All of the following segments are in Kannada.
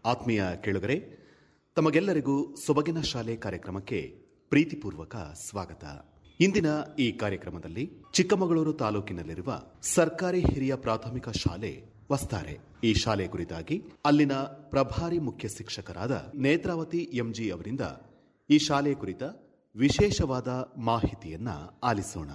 ಆತ್ಮೀಯ ಕೇಳುಗರೆ ತಮಗೆಲ್ಲರಿಗೂ ಸೊಬಗಿನ ಶಾಲೆ ಕಾರ್ಯಕ್ರಮಕ್ಕೆ ಪ್ರೀತಿಪೂರ್ವಕ ಸ್ವಾಗತ ಇಂದಿನ ಈ ಕಾರ್ಯಕ್ರಮದಲ್ಲಿ ಚಿಕ್ಕಮಗಳೂರು ತಾಲೂಕಿನಲ್ಲಿರುವ ಸರ್ಕಾರಿ ಹಿರಿಯ ಪ್ರಾಥಮಿಕ ಶಾಲೆ ವಸ್ತಾರೆ ಈ ಶಾಲೆ ಕುರಿತಾಗಿ ಅಲ್ಲಿನ ಪ್ರಭಾರಿ ಮುಖ್ಯ ಶಿಕ್ಷಕರಾದ ನೇತ್ರಾವತಿ ಎಂಜಿ ಅವರಿಂದ ಈ ಶಾಲೆ ಕುರಿತ ವಿಶೇಷವಾದ ಮಾಹಿತಿಯನ್ನ ಆಲಿಸೋಣ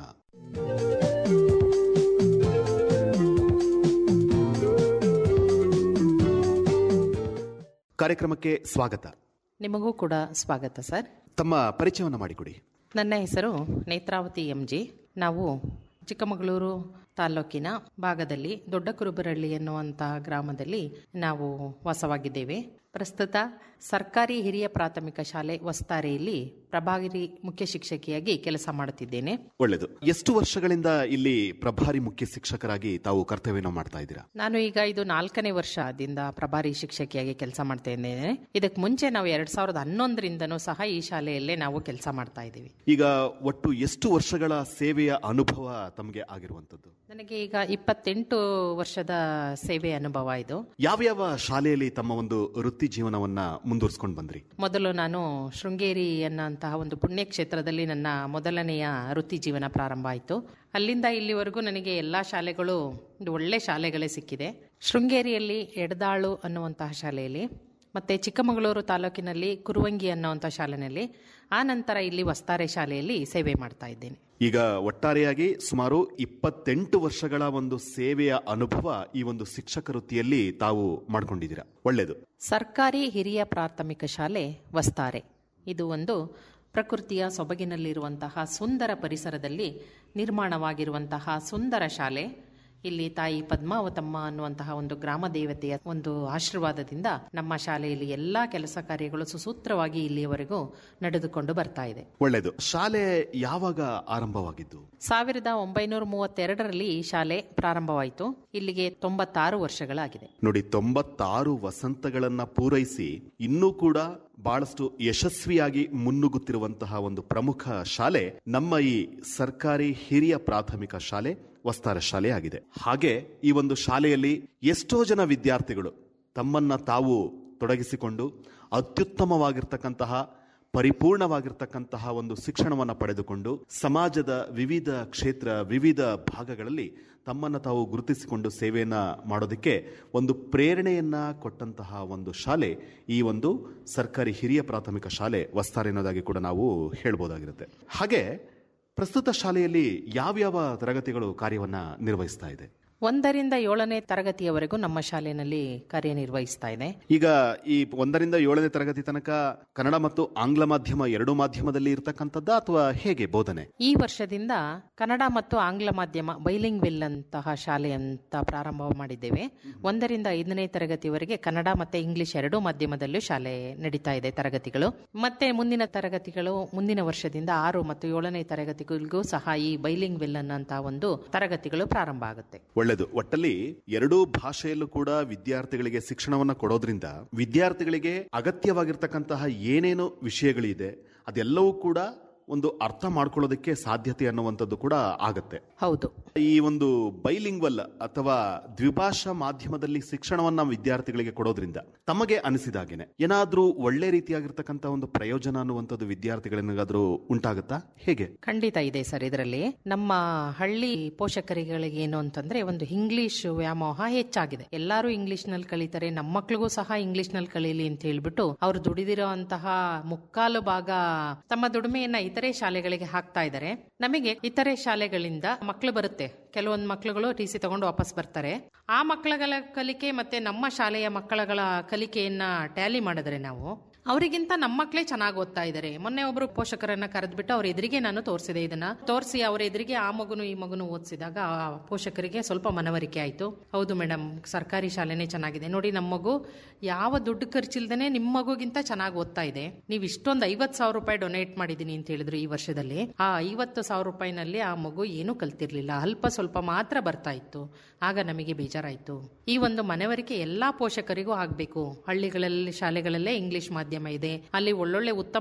ಕಾರ್ಯಕ್ರಮಕ್ಕೆ ಸ್ವಾಗತ ನಿಮಗೂ ಕೂಡ ಸ್ವಾಗತ ಸರ್ ತಮ್ಮ ಪರಿಚಯವನ್ನು ಮಾಡಿಕೊಡಿ ನನ್ನ ಹೆಸರು ನೇತ್ರಾವತಿ ಎಂ ಜಿ ನಾವು ಚಿಕ್ಕಮಗಳೂರು ತಾಲ್ಲೂಕಿನ ಭಾಗದಲ್ಲಿ ದೊಡ್ಡ ಕುರುಬರಳ್ಳಿ ಎನ್ನುವಂತಹ ಗ್ರಾಮದಲ್ಲಿ ನಾವು ವಾಸವಾಗಿದ್ದೇವೆ ಪ್ರಸ್ತುತ ಸರ್ಕಾರಿ ಹಿರಿಯ ಪ್ರಾಥಮಿಕ ಶಾಲೆ ವಸ್ತಾರೆಯಲ್ಲಿ ಪ್ರಭಾರಿ ಮುಖ್ಯ ಶಿಕ್ಷಕಿಯಾಗಿ ಕೆಲಸ ಮಾಡುತ್ತಿದ್ದೇನೆ ಒಳ್ಳೆಯದು ಎಷ್ಟು ವರ್ಷಗಳಿಂದ ಇಲ್ಲಿ ಪ್ರಭಾರಿ ಮುಖ್ಯ ಶಿಕ್ಷಕರಾಗಿ ತಾವು ಕರ್ತವ್ಯನ ಮಾಡ್ತಾ ಇದ್ದೀರಾ ನಾನು ಈಗ ಇದು ನಾಲ್ಕನೇ ವರ್ಷದಿಂದ ಪ್ರಭಾರಿ ಶಿಕ್ಷಕಿಯಾಗಿ ಕೆಲಸ ಮಾಡ್ತಾ ಇದ್ದೇನೆ ಇದಕ್ಕೆ ಮುಂಚೆ ನಾವು ಎರಡ್ ಸಾವಿರದ ಹನ್ನೊಂದರಿಂದನೂ ಸಹ ಈ ಶಾಲೆಯಲ್ಲೇ ನಾವು ಕೆಲಸ ಮಾಡ್ತಾ ಇದ್ದೀವಿ ಈಗ ಒಟ್ಟು ಎಷ್ಟು ವರ್ಷಗಳ ಸೇವೆಯ ಅನುಭವ ತಮಗೆ ಆಗಿರುವಂತದ್ದು ನನಗೆ ಈಗ ಇಪ್ಪತ್ತೆಂಟು ವರ್ಷದ ಸೇವೆ ಅನುಭವ ಇದು ಯಾವ್ಯಾವ ಶಾಲೆಯಲ್ಲಿ ತಮ್ಮ ಒಂದು ವೃತ್ತಿ ಜೀವನವನ್ನ ಮುಂದುವರ್ಸ್ಕೊಂಡು ಬಂದ್ರಿ ಮೊದಲು ನಾನು ಶೃಂಗೇರಿ ಅನ್ನೋಂತಹ ಒಂದು ಪುಣ್ಯ ಕ್ಷೇತ್ರದಲ್ಲಿ ನನ್ನ ಮೊದಲನೆಯ ವೃತ್ತಿ ಜೀವನ ಪ್ರಾರಂಭ ಆಯಿತು ಅಲ್ಲಿಂದ ಇಲ್ಲಿವರೆಗೂ ನನಗೆ ಎಲ್ಲ ಶಾಲೆಗಳು ಒಂದು ಒಳ್ಳೆ ಶಾಲೆಗಳೇ ಸಿಕ್ಕಿದೆ ಶೃಂಗೇರಿಯಲ್ಲಿ ಎಡದಾಳು ಅನ್ನುವಂತಹ ಶಾಲೆಯಲ್ಲಿ ಮತ್ತೆ ಚಿಕ್ಕಮಗಳೂರು ತಾಲೂಕಿನಲ್ಲಿ ಕುರುವಂಗಿ ಅನ್ನುವಂಥ ಶಾಲೆಯಲ್ಲಿ ಆ ನಂತರ ಇಲ್ಲಿ ವಸ್ತಾರೆ ಶಾಲೆಯಲ್ಲಿ ಸೇವೆ ಮಾಡ್ತಾ ಇದ್ದೇನೆ ಈಗ ಒಟ್ಟಾರೆಯಾಗಿ ಸುಮಾರು ಇಪ್ಪತ್ತೆಂಟು ವರ್ಷಗಳ ಒಂದು ಸೇವೆಯ ಅನುಭವ ಈ ಒಂದು ಶಿಕ್ಷಕ ವೃತ್ತಿಯಲ್ಲಿ ತಾವು ಮಾಡ್ಕೊಂಡಿದ್ದೀರಾ ಒಳ್ಳೆಯದು ಸರ್ಕಾರಿ ಹಿರಿಯ ಪ್ರಾಥಮಿಕ ಶಾಲೆ ವಸ್ತಾರೆ ಇದು ಒಂದು ಪ್ರಕೃತಿಯ ಸೊಬಗಿನಲ್ಲಿರುವಂತಹ ಸುಂದರ ಪರಿಸರದಲ್ಲಿ ನಿರ್ಮಾಣವಾಗಿರುವಂತಹ ಸುಂದರ ಶಾಲೆ ಇಲ್ಲಿ ತಾಯಿ ಪದ್ಮಾವತಮ್ಮ ಅನ್ನುವಂತಹ ಒಂದು ಗ್ರಾಮ ದೇವತೆಯ ಒಂದು ಆಶೀರ್ವಾದದಿಂದ ನಮ್ಮ ಶಾಲೆಯಲ್ಲಿ ಎಲ್ಲಾ ಕೆಲಸ ಕಾರ್ಯಗಳು ಸುಸೂತ್ರವಾಗಿ ಇಲ್ಲಿಯವರೆಗೂ ನಡೆದುಕೊಂಡು ಬರ್ತಾ ಇದೆ ಒಳ್ಳೆಯದು ಶಾಲೆ ಯಾವಾಗ ಆರಂಭವಾಗಿದ್ದು ಸಾವಿರದ ಒಂಬೈನೂರ ಮೂವತ್ತೆರಡರಲ್ಲಿ ಈ ಶಾಲೆ ಪ್ರಾರಂಭವಾಯಿತು ಇಲ್ಲಿಗೆ ತೊಂಬತ್ತಾರು ವರ್ಷಗಳಾಗಿದೆ ನೋಡಿ ತೊಂಬತ್ತಾರು ವಸಂತಗಳನ್ನ ಪೂರೈಸಿ ಇನ್ನೂ ಕೂಡ ಬಹಳಷ್ಟು ಯಶಸ್ವಿಯಾಗಿ ಮುನ್ನುಗ್ಗುತ್ತಿರುವಂತಹ ಒಂದು ಪ್ರಮುಖ ಶಾಲೆ ನಮ್ಮ ಈ ಸರ್ಕಾರಿ ಹಿರಿಯ ಪ್ರಾಥಮಿಕ ಶಾಲೆ ವಸ್ತಾರ ಶಾಲೆ ಆಗಿದೆ ಹಾಗೆ ಈ ಒಂದು ಶಾಲೆಯಲ್ಲಿ ಎಷ್ಟೋ ಜನ ವಿದ್ಯಾರ್ಥಿಗಳು ತಮ್ಮನ್ನ ತಾವು ತೊಡಗಿಸಿಕೊಂಡು ಅತ್ಯುತ್ತಮವಾಗಿರ್ತಕ್ಕಂತಹ ಪರಿಪೂರ್ಣವಾಗಿರ್ತಕ್ಕಂತಹ ಒಂದು ಶಿಕ್ಷಣವನ್ನು ಪಡೆದುಕೊಂಡು ಸಮಾಜದ ವಿವಿಧ ಕ್ಷೇತ್ರ ವಿವಿಧ ಭಾಗಗಳಲ್ಲಿ ತಮ್ಮನ್ನು ತಾವು ಗುರುತಿಸಿಕೊಂಡು ಸೇವೆಯನ್ನ ಮಾಡೋದಕ್ಕೆ ಒಂದು ಪ್ರೇರಣೆಯನ್ನ ಕೊಟ್ಟಂತಹ ಒಂದು ಶಾಲೆ ಈ ಒಂದು ಸರ್ಕಾರಿ ಹಿರಿಯ ಪ್ರಾಥಮಿಕ ಶಾಲೆ ವಸ್ತಾರೆ ಅನ್ನೋದಾಗಿ ಕೂಡ ನಾವು ಹೇಳ್ಬೋದಾಗಿರುತ್ತೆ ಹಾಗೆ ಪ್ರಸ್ತುತ ಶಾಲೆಯಲ್ಲಿ ಯಾವ್ಯಾವ ತರಗತಿಗಳು ಕಾರ್ಯವನ್ನ ನಿರ್ವಹಿಸ್ತಾ ಇದೆ ಒಂದರಿಂದ ಏಳನೇ ತರಗತಿಯವರೆಗೂ ನಮ್ಮ ಶಾಲೆಯಲ್ಲಿ ಕಾರ್ಯನಿರ್ವಹಿಸ್ತಾ ಇದೆ ಈಗ ಈ ಒಂದರಿಂದ ಏಳನೇ ತರಗತಿ ತನಕ ಕನ್ನಡ ಮತ್ತು ಆಂಗ್ಲ ಮಾಧ್ಯಮ ಎರಡು ಮಾಧ್ಯಮದಲ್ಲಿ ಇರತಕ್ಕಂಥದ್ದ ಅಥವಾ ಹೇಗೆ ಬೋಧನೆ ಈ ವರ್ಷದಿಂದ ಕನ್ನಡ ಮತ್ತು ಆಂಗ್ಲ ಮಾಧ್ಯಮ ಬೈಲಿಂಗ್ ವಿಲ್ ಅಂತಹ ಶಾಲೆ ಅಂತ ಪ್ರಾರಂಭ ಮಾಡಿದ್ದೇವೆ ಒಂದರಿಂದ ಐದನೇ ತರಗತಿವರೆಗೆ ಕನ್ನಡ ಮತ್ತೆ ಇಂಗ್ಲಿಷ್ ಎರಡೂ ಮಾಧ್ಯಮದಲ್ಲೂ ಶಾಲೆ ನಡೀತಾ ಇದೆ ತರಗತಿಗಳು ಮತ್ತೆ ಮುಂದಿನ ತರಗತಿಗಳು ಮುಂದಿನ ವರ್ಷದಿಂದ ಆರು ಮತ್ತು ಏಳನೇ ತರಗತಿಗಳಿಗೂ ಸಹ ಈ ಬೈಲಿಂಗ್ ವಿಲ್ ಅನ್ನಂತಹ ಒಂದು ತರಗತಿಗಳು ಪ್ರಾರಂಭ ಆಗುತ್ತೆ ಒಳ್ಳೆಯದು ಒಟ್ಟಲ್ಲಿ ಎರಡೂ ಭಾಷೆಯಲ್ಲೂ ಕೂಡ ವಿದ್ಯಾರ್ಥಿಗಳಿಗೆ ಶಿಕ್ಷಣವನ್ನ ಕೊಡೋದ್ರಿಂದ ವಿದ್ಯಾರ್ಥಿಗಳಿಗೆ ಅಗತ್ಯವಾಗಿರ್ತಕ್ಕಂತಹ ಏನೇನು ವಿಷಯಗಳಿದೆ ಅದೆಲ್ಲವೂ ಕೂಡ ಒಂದು ಅರ್ಥ ಮಾಡ್ಕೊಳ್ಳೋದಕ್ಕೆ ಸಾಧ್ಯತೆ ಅನ್ನುವಂಥದ್ದು ಕೂಡ ಆಗತ್ತೆ ಹೌದು ಈ ಒಂದು ಬೈಲಿಂಗ್ವಲ್ ಅಥವಾ ದ್ವಿಭಾಷಾ ಮಾಧ್ಯಮದಲ್ಲಿ ಶಿಕ್ಷಣವನ್ನ ವಿದ್ಯಾರ್ಥಿಗಳಿಗೆ ಕೊಡೋದ್ರಿಂದ ತಮಗೆ ಅನಿಸಿದಾಗೇನೆ ಏನಾದ್ರೂ ಒಳ್ಳೆ ರೀತಿಯಾಗಿರ್ತಕ್ಕಂಥ ಒಂದು ಪ್ರಯೋಜನ ಅನ್ನುವಂಥದ್ದು ವಿದ್ಯಾರ್ಥಿಗಳಿಗಾದ್ರೂ ಉಂಟಾಗುತ್ತಾ ಹೇಗೆ ಖಂಡಿತ ಇದೆ ಸರ್ ಇದರಲ್ಲಿ ನಮ್ಮ ಹಳ್ಳಿ ಪೋಷಕರಿಗೆ ಏನು ಅಂತಂದ್ರೆ ಒಂದು ಇಂಗ್ಲಿಷ್ ವ್ಯಾಮೋಹ ಹೆಚ್ಚಾಗಿದೆ ಎಲ್ಲರೂ ಇಂಗ್ಲಿಷ್ ನಲ್ಲಿ ಕಲಿತಾರೆ ನಮ್ಮ ಮಕ್ಳಿಗೂ ಸಹ ಇಂಗ್ಲಿಷ್ ನಲ್ಲಿ ಕಲೀಲಿ ಅಂತ ಹೇಳ್ಬಿಟ್ಟು ಅವ್ರು ದುಡಿದಿರುವಂತಹ ಮುಕ್ಕಾಲು ಭಾಗ ತಮ್ಮ ದುಡಿಮೆಯನ್ನ ಇತರೆ ಶಾಲೆಗಳಿಗೆ ಹಾಕ್ತಾ ಇದ್ದಾರೆ ನಮಗೆ ಇತರೆ ಶಾಲೆಗಳಿಂದ ಮಕ್ಕಳು ಬರುತ್ತೆ ಕೆಲವೊಂದು ಮಕ್ಕಳುಗಳು ಟಿ ಸಿ ತಗೊಂಡು ವಾಪಸ್ ಬರ್ತಾರೆ ಆ ಮಕ್ಕಳುಗಳ ಕಲಿಕೆ ಮತ್ತೆ ನಮ್ಮ ಶಾಲೆಯ ಮಕ್ಕಳುಗಳ ಕಲಿಕೆಯನ್ನ ಟ್ಯಾಲಿ ಮಾಡಿದ್ರೆ ನಾವು ಅವರಿಗಿಂತ ನಮ್ಮ ಮಕ್ಕಳೇ ಚೆನ್ನಾಗಿ ಓದ್ತಾ ಇದ್ದಾರೆ ಮೊನ್ನೆ ಒಬ್ರು ಪೋಷಕರನ್ನ ಕರೆದ್ಬಿಟ್ಟು ಅವ್ರ ಎದುರಿಗೆ ನಾನು ತೋರಿಸಿದೆ ಇದನ್ನ ತೋರಿಸಿ ಅವ್ರ ಎದುರಿಗೆ ಆ ಮಗುನು ಈ ಮಗುನು ಓದಿಸಿದಾಗ ಆ ಪೋಷಕರಿಗೆ ಸ್ವಲ್ಪ ಮನವರಿಕೆ ಆಯ್ತು ಹೌದು ಮೇಡಮ್ ಸರ್ಕಾರಿ ಶಾಲೆನೇ ಚೆನ್ನಾಗಿದೆ ನೋಡಿ ನಮ್ಮ ಮಗು ಯಾವ ದುಡ್ಡು ಖರ್ಚಿಲ್ದೇನೆ ನಿಮ್ಮ ಮಗುಗಿಂತ ಚೆನ್ನಾಗಿ ಓದ್ತಾ ಇದೆ ನೀವು ಇಷ್ಟೊಂದು ಐವತ್ ಸಾವಿರ ರೂಪಾಯಿ ಡೊನೇಟ್ ಮಾಡಿದೀನಿ ಅಂತ ಹೇಳಿದ್ರು ಈ ವರ್ಷದಲ್ಲಿ ಆ ಐವತ್ತು ಸಾವಿರ ರೂಪಾಯಿನಲ್ಲಿ ಆ ಮಗು ಏನೂ ಕಲ್ತಿರ್ಲಿಲ್ಲ ಅಲ್ಪ ಸ್ವಲ್ಪ ಮಾತ್ರ ಬರ್ತಾ ಇತ್ತು ಆಗ ನಮಗೆ ಬೇಜಾರಾಯ್ತು ಈ ಒಂದು ಮನವರಿಕೆ ಎಲ್ಲಾ ಪೋಷಕರಿಗೂ ಆಗ್ಬೇಕು ಹಳ್ಳಿಗಳಲ್ಲಿ ಶಾಲೆಗಳಲ್ಲೇ ಇಂಗ್ಲಿಷ್ ಮಾಧ್ಯಮ ಇದೆ ಅಲ್ಲಿ ಒಳ್ಳೊಳ್ಳೆ ಉತ್ತಮ